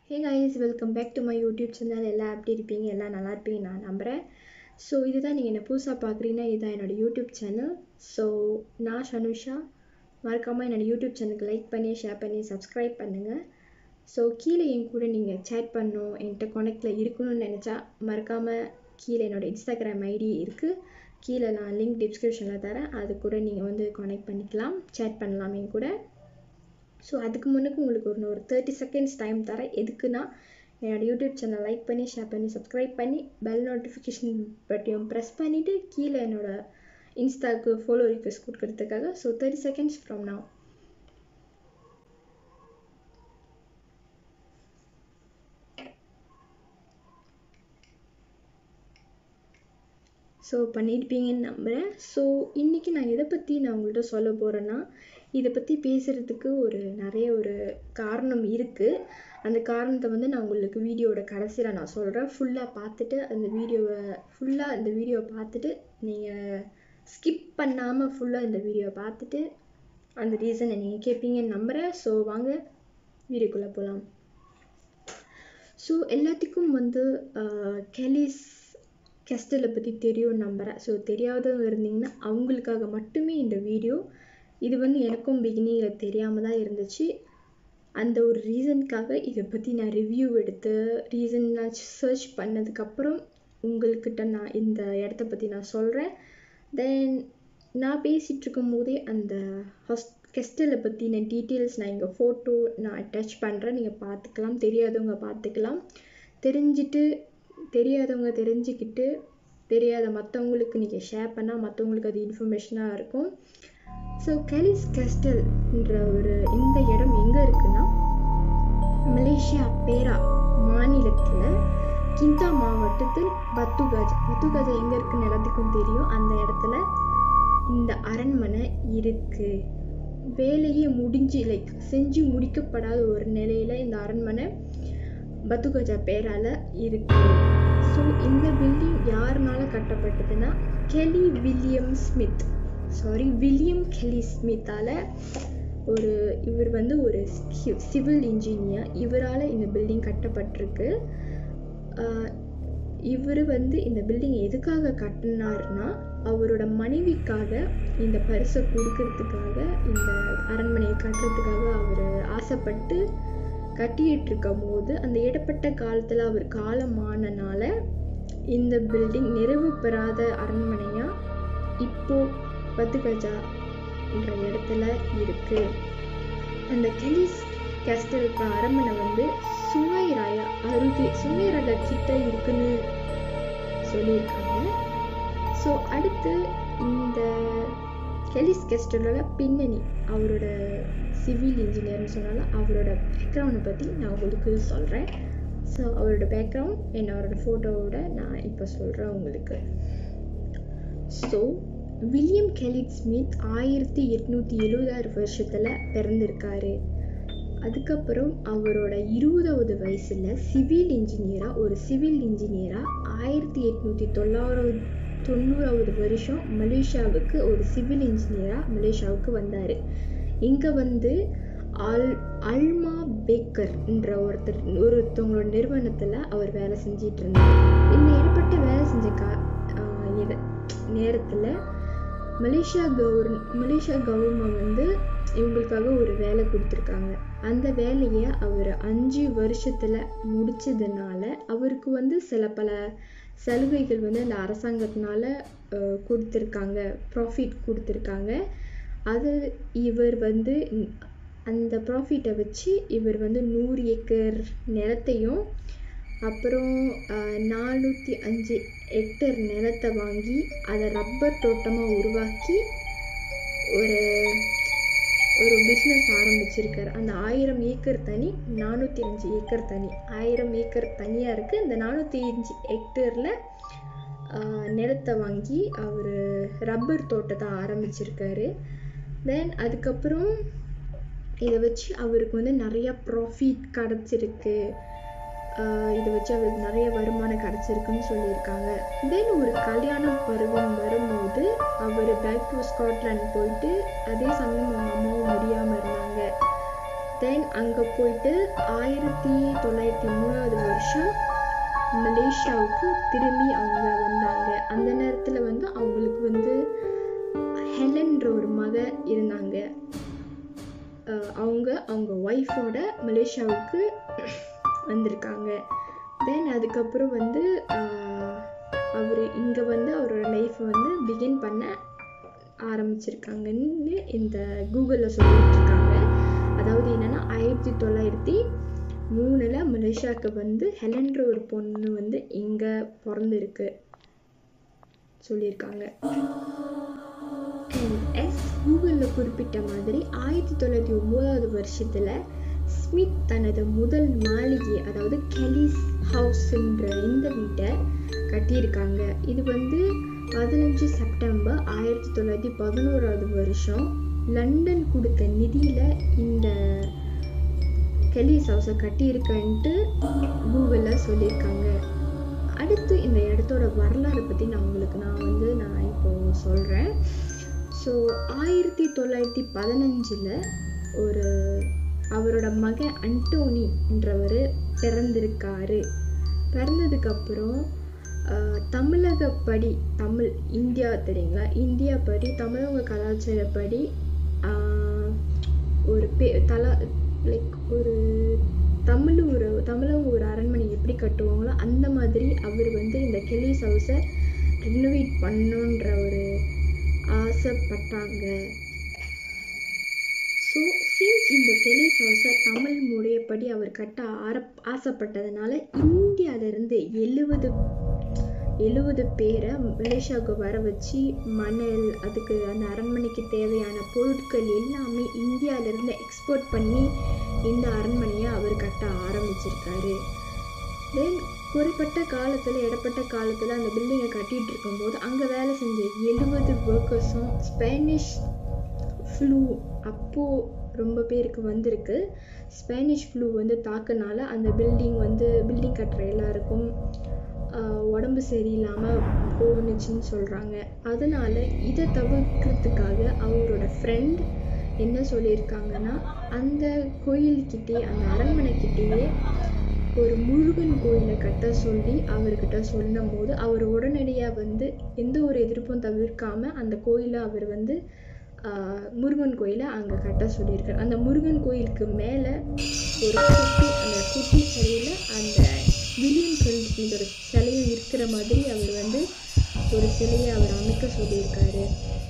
Hey guys welcome back to my YouTube channel எல்லாம் எப்படி இருப்பீங்க எல்லாம் நல்லா இருப்பீங்க நான் நம்புகிறேன் ஸோ இதுதான் நீங்கள் என்ன புதுசாக பார்க்குறீங்கன்னா இதுதான் என்னோடய யூடியூப் சேனல் ஸோ நான் ஷனுஷா மறக்காமல் என்னோடய யூடியூப் சேனலுக்கு லைக் பண்ணி ஷேர் பண்ணி சப்ஸ்கிரைப் பண்ணுங்கள் ஸோ கீழே என் கூட நீங்கள் சேட் பண்ணணும் என்கிட்ட காண்டாக்டில் இருக்கணும்னு நினச்சா மறக்காமல் கீழே என்னோடய இன்ஸ்டாகிராம் ஐடி இருக்குது கீழே நான் லிங்க் டிஸ்கிரிப்ஷனில் தரேன் அது கூட நீங்கள் வந்து காண்டாக்ட் பண்ணிக்கலாம் சேட் பண்ணலாம் என் கூட ஸோ அதுக்கு முன்னுக்கு உங்களுக்கு ஒரு ஒரு தேர்ட்டி செகண்ட்ஸ் டைம் தரேன் எதுக்குன்னா என்னோடய யூடியூப் சேனல் லைக் பண்ணி ஷேர் பண்ணி சப்ஸ்கிரைப் பண்ணி பெல் நோட்டிஃபிகேஷன் பட்டியும் ப்ரெஸ் பண்ணிவிட்டு கீழே என்னோடய இன்ஸ்டாக்கு ஃபாலோ ரிக்வெஸ்ட் கொடுக்கறதுக்காக so thirty seconds from now so பண்ணியிருப்பீங்கன்னு நம்புகிறேன் ஸோ இன்றைக்கி நான் எதை பற்றி நான் உங்கள்கிட்ட சொல்ல போகிறேன்னா இதை பற்றி பேசுகிறதுக்கு ஒரு நிறைய ஒரு காரணம் இருக்குது அந்த காரணத்தை வந்து நான் உங்களுக்கு வீடியோவோட கடைசியில் நான் சொல்கிறேன் ஃபுல்லாக பார்த்துட்டு அந்த வீடியோவை ஃபுல்லாக அந்த வீடியோவை பார்த்துட்டு நீங்கள் ஸ்கிப் பண்ணாமல் ஃபுல்லாக இந்த வீடியோவை பார்த்துட்டு அந்த ரீசனை நீங்கள் கேட்பீங்கன்னு நம்புகிறேன் ஸோ வாங்க வீடியோக்குள்ளே போகலாம் ஸோ எல்லாத்துக்கும் வந்து கெலிஸ் கெஸ்டலை பற்றி தெரியும் நம்புகிறேன் ஸோ தெரியாதவங்க இருந்தீங்கன்னா அவங்களுக்காக மட்டுமே இந்த வீடியோ இது வந்து எனக்கும் பிகினிங்கில் தெரியாமல் தான் இருந்துச்சு அந்த ஒரு ரீசனுக்காக இதை பற்றி நான் ரிவ்யூ எடுத்து ரீசன் நான் சர்ச் பண்ணதுக்கப்புறம் உங்கள்கிட்ட நான் இந்த இடத்த பற்றி நான் சொல்கிறேன் தென் நான் பேசிகிட்டு இருக்கும் போதே அந்த ஹாஸ் கெஸ்டலை பற்றின டீட்டெயில்ஸ் நான் இங்கே ஃபோட்டோ நான் அட்டாச் பண்ணுறேன் நீங்கள் பார்த்துக்கலாம் தெரியாதவங்க பார்த்துக்கலாம் தெரிஞ்சுட்டு தெரியாதவங்க தெரிஞ்சுக்கிட்டு தெரியாத மற்றவங்களுக்கு நீங்கள் ஷேர் பண்ணால் மற்றவங்களுக்கு அது இன்ஃபர்மேஷனாக இருக்கும் ஸோ கெலிஸ் கெஸ்டல்ன்ற ஒரு இந்த இடம் எங்கே இருக்குன்னா மலேசியா பேரா மாநிலத்தில் கிந்தா மாவட்டத்தில் பத்துகாஜா பத்துகாஜா எங்கே இருக்குன்னு எல்லாத்துக்கும் தெரியும் அந்த இடத்துல இந்த அரண்மனை இருக்குது வேலையே முடிஞ்சு லைக் செஞ்சு முடிக்கப்படாத ஒரு நிலையில் இந்த அரண்மனை பத்துகஜா பேரால் இருக்கு ஸோ இந்த பில்டிங் யாருனால கட்டப்பட்டதுன்னா Kelly William Smith sorry William Kelly ஸ்மித்தால் ஒரு இவர் வந்து ஒரு சிவில் இன்ஜினியர் இவரால் இந்த பில்டிங் கட்டப்பட்டிருக்கு இவர் வந்து இந்த பில்டிங் எதுக்காக கட்டினார்னா அவரோட மனைவிக்காக இந்த பரிசை கொடுக்கறதுக்காக இந்த அரண்மனையை கட்டுறதுக்காக அவர் ஆசைப்பட்டு கட்டிகிட்டு இருக்கும் போது அந்த இடப்பட்ட காலத்தில் அவர் காலமானனால இந்த பில்டிங் நிறைவு பெறாத அரண்மனையாக இப்போ பத்து கஜா என்ற இடத்துல இருக்கு அந்த கெலிஸ் கேஸ்டல் அரண்மனை வந்து சுங்கை ராயா அருகே சுங்கை ராயா கிட்ட இருக்குன்னு சொல்லியிருக்காங்க ஸோ அடுத்து இந்த கெலிஸ் கெஸ்டலோட பின்னணி அவரோட சிவில் இன்ஜினியர்னு சொன்னாலும் அவரோட பேக்ரவுண்டை பற்றி நான் உங்களுக்கு சொல்கிறேன் ஸோ அவரோட பேக்ரவுண்ட் என்னோட ஃபோட்டோவோட நான் இப்போ சொல்கிறேன் உங்களுக்கு ஸோ வில்லியம் கெலிட் ஸ்மித் ஆயிரத்தி எட்நூற்றி எழுபதாறு வருஷத்தில் பிறந்திருக்காரு அதுக்கப்புறம் அவரோட இருபதாவது வயசில் சிவில் இன்ஜினியராக ஒரு சிவில் இன்ஜினியராக ஆயிரத்தி எட்நூற்றி தொள்ளாயிரம் தொண்ணூறாவது வருஷம் மலேசியாவுக்கு ஒரு சிவில் இன்ஜினியராக மலேசியாவுக்கு வந்தார் இங்கே வந்து அல் அல்மா பேக்கர்ன்ற ஒருத்தர் ஒருத்தவங்களோட நிறுவனத்தில் அவர் வேலை செஞ்சிட்டு இருந்தார் இந்த ஏற்பட்ட வேலை செஞ்ச கா நேரத்தில் மலேசியா கவர் மலேசியா கவர்மெண்ட் வந்து இவங்களுக்காக ஒரு வேலை கொடுத்துருக்காங்க அந்த வேலையை அவர் அஞ்சு வருஷத்தில் முடிச்சதுனால அவருக்கு வந்து சில பல சலுகைகள் வந்து அந்த அரசாங்கத்தினால கொடுத்துருக்காங்க ப்ராஃபிட் கொடுத்துருக்காங்க அது இவர் வந்து அந்த ப்ராஃபிட்டை வச்சு இவர் வந்து நூறு ஏக்கர் நிலத்தையும் அப்புறம் நானூற்றி அஞ்சு ஹெக்டர் நிலத்தை வாங்கி அதை ரப்பர் தோட்டமாக உருவாக்கி ஒரு ஒரு பிஸ்னஸ் ஆரம்பிச்சிருக்காரு அந்த ஆயிரம் ஏக்கர் தனி நானூற்றி அஞ்சு ஏக்கர் தனி ஆயிரம் ஏக்கர் தனியாக இருக்குது இந்த நானூற்றி அஞ்சு ஹெக்டரில் நிலத்தை வாங்கி அவர் ரப்பர் தோட்டத்தை ஆரம்பிச்சிருக்காரு தென் அதுக்கப்புறம் இதை வச்சு அவருக்கு வந்து நிறையா ப்ராஃபிட் கிடச்சிருக்கு இதை வச்சு அவருக்கு நிறைய வருமானம் கிடச்சிருக்குன்னு சொல்லியிருக்காங்க தென் ஒரு கல்யாணம் பருவம் வரும்போது அவர் பேக் டு ஸ்காட்லாண்ட் போயிட்டு அதே சமயம் அவங்க அம்மாவும் முடியாமல் இருந்தாங்க தென் அங்கே போயிட்டு ஆயிரத்தி தொள்ளாயிரத்தி மூணாவது வருஷம் மலேசியாவுக்கு திரும்பி அவங்க வந்தாங்க அந்த நேரத்தில் வந்து அவங்களுக்கு வந்து ஹெலன்ற ஒரு மக இருந்தாங்க அஹ் அவங்க அவங்க ஒய்ஃபோட மலேசியாவுக்கு வந்திருக்காங்க தென் அதுக்கப்புறம் வந்து அவர் இங்கே வந்து அவரோட லைஃப்பை வந்து பிகின் பண்ண ஆரம்பிச்சிருக்காங்கன்னு இந்த கூகுளில் சொல்லிட்டு இருக்காங்க அதாவது என்னன்னா ஆயிரத்தி தொள்ளாயிரத்தி மூணில் மலேசியாவுக்கு வந்து ஹெலன்ற ஒரு பொண்ணு வந்து இங்கே பிறந்திருக்கு சொல்லியிருக்காங்க எஸ் கூகுளில் குறிப்பிட்ட மாதிரி ஆயிரத்தி தொள்ளாயிரத்தி ஒம்போதாவது வருஷத்தில் ஸ்மித் தனது முதல் மாளிகை அதாவது கெலிஸ் ஹவுஸ்ன்ற இந்த வீட்டை கட்டியிருக்காங்க இது வந்து பதினஞ்சு செப்டம்பர் ஆயிரத்தி தொள்ளாயிரத்தி பதினோராவது வருஷம் லண்டன் கொடுத்த நிதியில் இந்த கெலிஸ் ஹவுஸை கட்டியிருக்கன்ட்டு கூகுளில் சொல்லியிருக்காங்க அடுத்து இந்த இடத்தோட வரலாறை பற்றி நான் உங்களுக்கு நான் வந்து நான் இப்போது சொல்கிறேன் ஸோ ஆயிரத்தி தொள்ளாயிரத்தி பதினஞ்சில் ஒரு அவரோட மகன் அண்டோனி என்றவர் பிறந்திருக்காரு பிறந்ததுக்கப்புறம் தமிழகப்படி தமிழ் இந்தியா தெரியுங்களா இந்தியா படி தமிழக கலாச்சாரப்படி ஆஹ், ஒரு பே தலா லைக் ஒரு தமிழ் ஒரு தமிழக ஒரு அரண்மனை எப்படி கட்டுவாங்களோ அந்த மாதிரி அவர் வந்து இந்த கெலிஸ் ஹவுஸை ரினோவேட் பண்ணணுன்ற ஒரு ஆசைப்பட்டாங்க ஸோ சின்ஸ் இந்த கெலிஸ் ஹவுஸை தமிழ் முறையப்படி அவர் கட்ட ஆர ஆசைப்பட்டதுனால இந்தியாவிலேருந்து எழுவது எழுவது பேரை மலேசியாவுக்கு வர வச்சு மணல் அதுக்கு அந்த அரண்மனைக்கு தேவையான பொருட்கள் எல்லாமே இந்தியாவிலேருந்து எக்ஸ்போர்ட் பண்ணி இந்த அரண்மனையை அவர் கட்ட ஆரம்பிச்சிருக்காரு தென் குறிப்பிட்ட காலத்தில் இடப்பட்ட காலத்தில் அந்த பில்டிங்கை கட்டிட்டு இருக்கும்போது அங்கே வேலை செஞ்ச எழுபது ஒர்க்கர்ஸும் ஸ்பானிஷ் ஃப்ளூ அப்போது ரொம்ப பேருக்கு வந்திருக்கு ஸ்பானிஷ் ஃப்ளூ வந்து தாக்குனால அந்த பில்டிங் வந்து பில்டிங் கட்டுற எல்லாருக்கும் ஆஹ், உடம்பு சரியில்லாமல் போணுச்சுன்னு சொல்கிறாங்க அதனால இதை தவிர்க்கிறதுக்காக அவரோட ஃப்ரெண்ட் என்ன சொல்லியிருக்காங்கன்னா அந்த கோயில்கிட்டே அந்த அரண்மனைக்கிட்டேயே ஒரு முருகன் கோயிலை கட்ட சொல்லி அவர்கிட்ட சொன்னும் போது அவர் உடனடியாக வந்து எந்த ஒரு எதிர்ப்பும் தவிர்க்காம அந்த கோயிலை அவர் வந்து ஆஹ், முருகன் கோயிலை அங்கே கட்ட சொல்லியிருக்காரு அந்த முருகன் கோயிலுக்கு மேலே ஒரு குட்டி அந்த குட்டி சிலையில் அந்த வில்லியம் கல்வியோட சிலையும் இருக்கிற மாதிரி அவர் வந்து ஒரு சிலையை அவர் அமைக்க சொல்லியிருக்காரு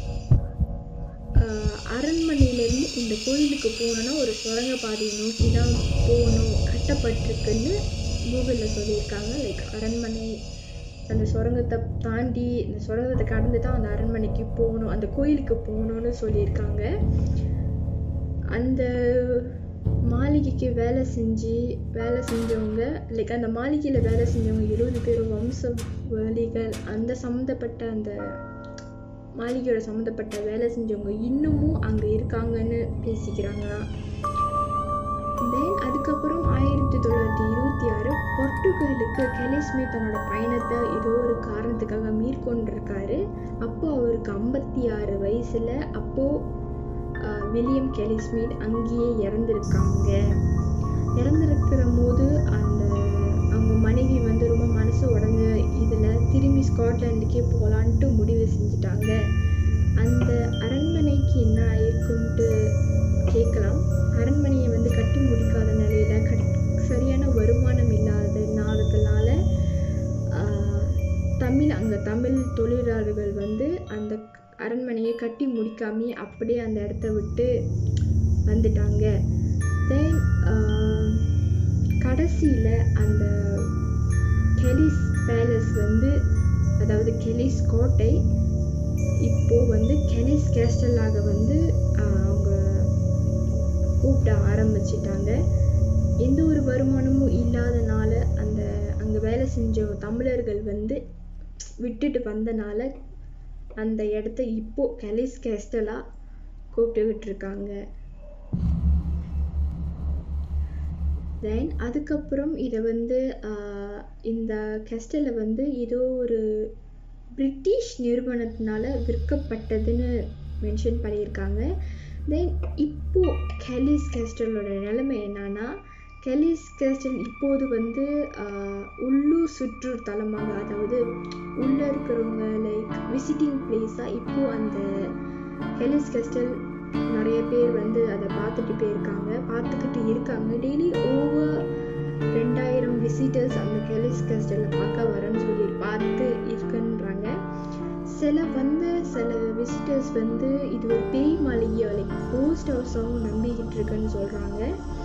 ஆஹ் அரண்மனையிலேருந்து இந்த கோயிலுக்கு போகணுன்னா ஒரு சுரங்க பாதையை நோக்கி தான் போகணும் கட்டப்பட்டிருக்குன்னு கூகுளில் சொல்லியிருக்காங்க லைக் அரண்மனை அந்த சுரங்கத்தை தாண்டி இந்த சுரங்கத்தை கடந்து தான் அந்த அரண்மனைக்கு போகணும் அந்த கோயிலுக்கு போகணும்னு சொல்லியிருக்காங்க அந்த மாளிகைக்கு வேலை செஞ்சு வேலை செஞ்சவங்க லைக் அந்த மாளிகையில் வேலை செஞ்சவங்க எழுபது பேர் வம்ச வழிகள் அந்த சம்மந்தப்பட்ட அந்த மாளிகையோட சம்மந்தப்பட்ட வேலை செஞ்சவங்க இன்னமும் அங்கே இருக்காங்கன்னு பேசிக்கிறாங்களாம் தென் அதுக்கப்புறம் ஆயிரத்தி தொள்ளாயிரத்தி இருபத்தி ஆறு போர்ட்டுகலுக்கு கெலிஸ்மே தன்னோட பயணத்தை ஏதோ ஒரு காரணத்துக்காக மேற்கொண்டிருக்காரு அப்போ அவருக்கு ஐம்பத்தி ஆறு வயசில் அப்போது வில்லியம் கெலிஸ்மீட் அங்கேயே இறந்துருக்காங்க இறந்துருக்கிற போது அந்த அவங்க மனைவி வந்து ரொம்ப மனசு உடஞ்ச இதில் திரும்பி ஸ்காட்லாண்டுக்கே போகலான்ட்டு முடிவு செஞ்சுட்டாங்க அந்த அரண்மனைக்கு என்ன ஆயிருக்குன்ட்டு கேட்கலாம் அரண்மனையை வந்து கட்டி முடிக்காத நிலையில கட் சரியான வருமானம் இல்லாத நாளத்தினால தமிழ் அங்கே தமிழ் தொழிலாளர்கள் வந்து அந்த அரண்மனையை கட்டி முடிக்காமே அப்படியே அந்த இடத்த விட்டு வந்துட்டாங்க தென் கடைசியில் அந்த கெலிஸ் பேலஸ் வந்து அதாவது கெலிஸ் கோட்டை இப்போ வந்து கெலிஸ் கேஸ்டலாக வந்து ஆஹ், அவங்க கூப்பிட ஆரம்பிச்சிட்டாங்க எந்த ஒரு வருமானமும் இல்லாதனால அந்த அங்கே வேலை செஞ்ச தமிழர்கள் வந்து விட்டுட்டு வந்தனால அந்த இடத்த இப்போ கெலிஸ் கேஸ்டலாக கூப்பிட்டுக்கிட்டு இருக்காங்க தென் அதுக்கப்புறம் இதை வந்து ஆஹ், இந்த கெஸ்டலை வந்து ஏதோ ஒரு பிரிட்டிஷ் நிறுவனத்தினால விற்கப்பட்டதுன்னு மென்ஷன் பண்ணியிருக்காங்க தென் இப்போ கெலிஸ் கேஸ்டலோட நிலைமை என்னன்னா கெலிஸ் கேஸ்டல் இப்போது வந்து ஆஹ், உள்ளூர் சுற்றுர் தலமாக அதாவது உள்ளே இருக்கிறவங்க லைக் விசிட்டிங் பிளேஸாக இப்போ அந்த கெலிஸ் கேஸ்டல் நிறைய பேர் வந்து அதை பார்த்துட்டு போயிருக்காங்க பார்த்துக்கிட்டு இருக்காங்க டெய்லி ஓவர் ரெண்டாயிரம் விசிட்டர்ஸ் அந்த கெலிஸ் கேஸ்டலில் பார்க்க வரேன்னு சொல்லி பார்த்து இருக்குன்றாங்க சில வந்து சில விசிட்டர்ஸ் வந்து இது ஒரு பேய் மாளிகையோ லைக் போஸ்ட் ஹவுஸாகவும் நம்பிக்கிட்டு இருக்குன்னு சொல்கிறாங்க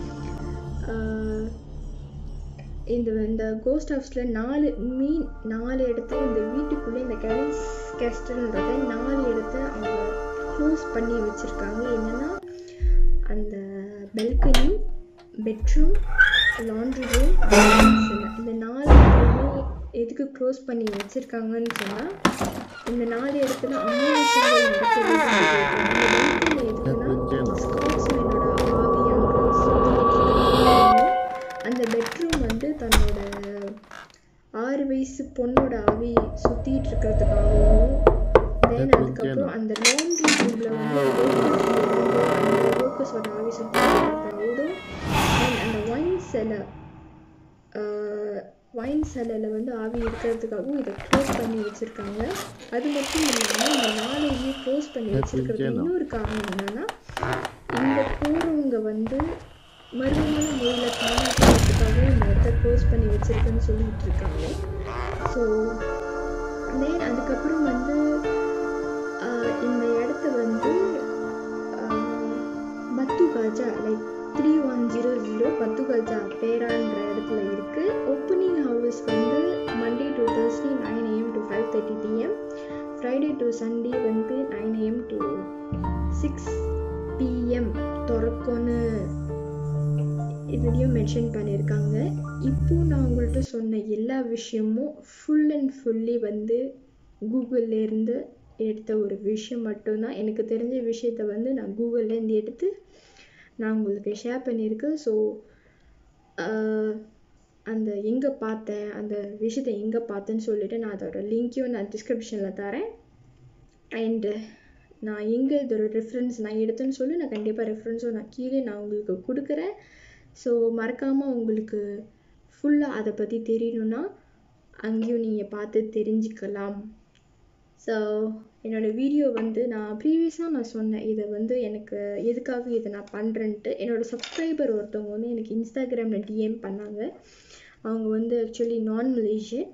இந்த இந்த கோஸ்ட் ஹவுஸில் நாலு மீன் நாலு இடத்துல இந்த வீட்டுக்குள்ளே இந்த கெலிஸ் கேஸ்டல்ன்றத நாலு இடத்த அவங்க க்ளோஸ் பண்ணி வச்சுருக்காங்க என்னென்னா அந்த பெல்கனி பெட்ரூம் லாண்ட்ரி ரூம் இந்த நாலு இடத்துலையுமே எதுக்கு க்ளோஸ் பண்ணி வச்சுருக்காங்கன்னு சொன்னால் இந்த நாலு இடத்துல அமாவாசைகள் நடக்கிறது இந்த எதுக்குன்னா ஸ்காட்ஸ்மேனோட ஆவி அங்கே சுத்திக்கிட்டு இருக்காங்க. அந்த பெட்ரூம் வந்து தன்னோட ஆறு வயசு பொண்ணோட ஆவி சுத்திட்டு இருக்கிறதுக்காகவும் தென் அதுக்கப்புறம் அந்த லாண்ட்ரி ரூம்ல வந்து அந்த லோக்கஸோட ஆவி சுத்திட்டு இருக்கிறதுக்காகவும் and அந்த ஒயின் செலை ஒயின் செலையில் வந்து ஆவி இருக்கிறதுக்காகவும் இதை க்ளோஸ் பண்ணி வச்சுருக்காங்க அது மட்டும் இல்லாமல் இந்த நாளையுமே க்ளோஸ் பண்ணி வச்சிருக்கிறது இன்னொரு காரணம் என்னன்னா இங்கே போகிறவங்க வந்து மர்மமான முறையில் காணப்படுறதுக்காகவும் இந்த இடத்த க்ளோஸ் பண்ணி வச்சிருக்குன்னு சொல்லிட்டு இருக்காங்க ஸோ தென் அதுக்கப்புறம் வந்து ஆஹ் இந்த இடத்த வந்து பத்து காஜா like three one zero zero பத்து காஜா பேரான்ற இடத்துல இருக்கு ஓப்பனிங் ஹவர்ஸ் வந்து Monday to Thursday nine AM to five thirty PM Friday to Sunday வந்து nine AM to six PM திறக்கும்னு இதுலேயும் மென்ஷன் பண்ணியிருக்காங்க இப்போ நான் உங்கள்கிட்ட சொன்ன எல்லா விஷயமும் ஃபுல் அண்ட் ஃபுல்லி வந்து கூகுள்ல இருந்து எடுத்த ஒரு விஷயம் மட்டும்தான் எனக்கு தெரிஞ்ச விஷயத்த வந்து நான் கூகுள்லேருந்து எடுத்து நான் உங்களுக்கு ஷேர் பண்ணியிருக்கேன் ஸோ அந்த எங்கே பார்த்தேன் அந்த விஷயத்தை எங்கே பார்த்தேன்னு சொல்லிட்டு நான் அதோட லிங்க்கையும் நான் டிஸ்கிரிப்ஷனில் தரேன் அண்டு நான் எங்கே இதோட ரெஃபரன்ஸ் நான் எடுத்தேன்னு சொல்லி நான் கண்டிப்பாக ரெஃபரன்ஸும் நான் கீழே நான் உங்களுக்கு கொடுக்குறேன் ஸோ மறக்காமல் உங்களுக்கு ஃபுல்லாக அதை பற்றி தெரியணும்னா அங்கேயும் நீங்கள் பார்த்து தெரிஞ்சுக்கலாம் ஸோ என்னோடய வீடியோ வந்து நான் ப்ரீவியஸாக நான் சொன்னேன் இதை வந்து எனக்கு எதுக்காக இதை நான் பண்ணுறேன்ட்டு என்னோடய சப்ஸ்கிரைபர் ஒருத்தவங்க வந்து எனக்கு இன்ஸ்டாகிராமில் டிஎம் பண்ணாங்க அவங்க வந்து ஆக்சுவலி நான் மலேசியன்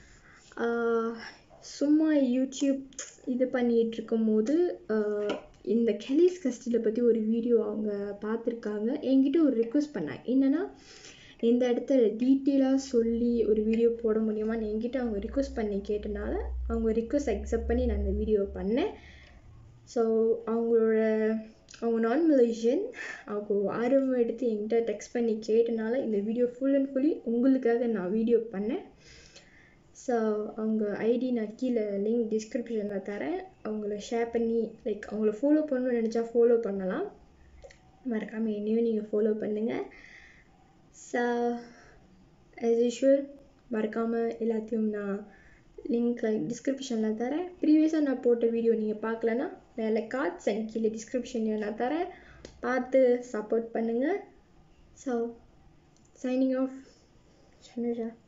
சும்மா யூடியூப் இது பண்ணிகிட்டு இருக்கும்போது ஆஹ் இந்த கெலிஸ் கஸ்டிலை பற்றி ஒரு வீடியோ அவங்க பார்த்துருக்காங்க என்கிட்ட ஒரு ரிக்வெஸ்ட் பண்ணாங்க என்னென்னா இந்த இடத்துல டீட்டெயிலாக சொல்லி ஒரு வீடியோ போட முடியுமான்னு என்கிட்ட அவங்க ரிக்வெஸ்ட் பண்ணி கேட்டனால அவங்க ரிக்வெஸ்ட் அக்செப்ட் பண்ணி நான் இந்த வீடியோ பண்ணேன் ஸோ அவங்களோட அவங்க நான் மலேசியன் அவங்க ஆர்வம் எடுத்து என்கிட்ட டெக்ஸ்ட் பண்ணி கேட்டனால இந்த வீடியோ ஃபுல் அண்ட் ஃபுல்லி உங்களுக்காக நான் வீடியோ பண்ணேன் ஸோ அவங்க ஐடி நான் கீழே லிங்க் டிஸ்கிரிப்ஷனில் தரேன் அவங்கள ஷேர் பண்ணி லைக் அவங்கள ஃபாலோ பண்ணணும்னு நினச்சா ஃபாலோ பண்ணலாம் மறக்காமல் என்னையும் நீங்கள் ஃபாலோ பண்ணுங்கள் ஸோ ஆஸ் யூஷுவல் மறக்காமல் எல்லாத்தையும் நான் லிங்க் டிஸ்கிரிப்ஷனில் தரேன் ப்ரீவியஸாக நான் போட்ட வீடியோ நீங்கள் பார்க்கலன்னா மேலே கார்ட்ஸ் அண்ட் கீழே டிஸ்கிரிப்ஷன்லையும் நான் தரேன் பார்த்து சப்போர்ட் பண்ணுங்கள் ஸோ சைனிங் ஆஃப் சனுஜா